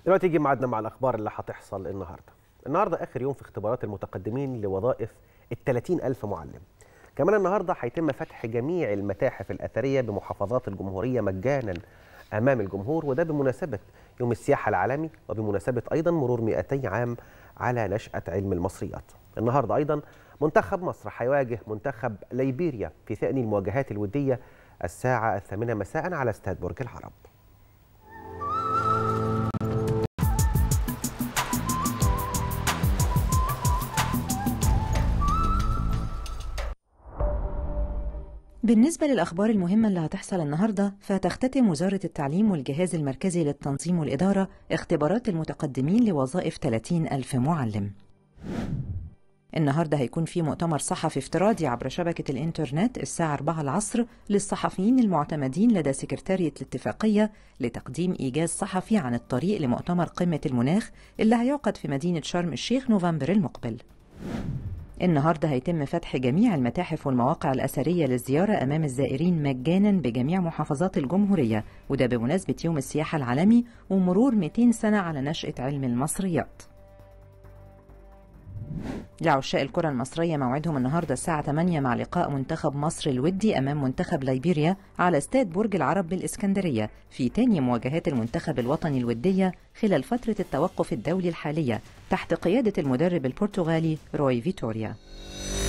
دلوقتي يجي ميعادنا مع الاخبار اللي هتحصل النهارده النهارده اخر يوم في اختبارات المتقدمين لوظائف ال 30 الف معلم كمان النهارده هيتم فتح جميع المتاحف الاثريه بمحافظات الجمهوريه مجانا امام الجمهور وده بمناسبه يوم السياحه العالمي وبمناسبه ايضا مرور 200 عام على نشاه علم المصريات النهارده ايضا منتخب مصر هيواجه منتخب ليبيريا في ثاني المواجهات الوديه الساعه الثامنه مساء على استاد برج العرب بالنسبة للأخبار المهمة اللي هتحصل النهاردة فتختتم وزارة التعليم والجهاز المركزي للتنظيم والإدارة اختبارات المتقدمين لوظائف 30 ألف معلم النهاردة هيكون في مؤتمر صحفي افتراضي عبر شبكة الإنترنت الساعة 4 العصر للصحفيين المعتمدين لدى سكرتارية الاتفاقية لتقديم إيجاز صحفي عن الطريق لمؤتمر قمة المناخ اللي هيعقد في مدينة شرم الشيخ نوفمبر المقبل النهارده هيتم فتح جميع المتاحف والمواقع الأثرية للزيارة أمام الزائرين مجانا بجميع محافظات الجمهورية وده بمناسبة يوم السياحة العالمي ومرور 200 سنة على نشأة علم المصريات لعشاق الكرة المصرية موعدهم النهاردة الساعة 8 مع لقاء منتخب مصر الودي أمام منتخب ليبيريا على استاد برج العرب بالإسكندرية في تاني مواجهات المنتخب الوطني الودية خلال فترة التوقف الدولي الحالية تحت قيادة المدرب البرتغالي روي فيتوريا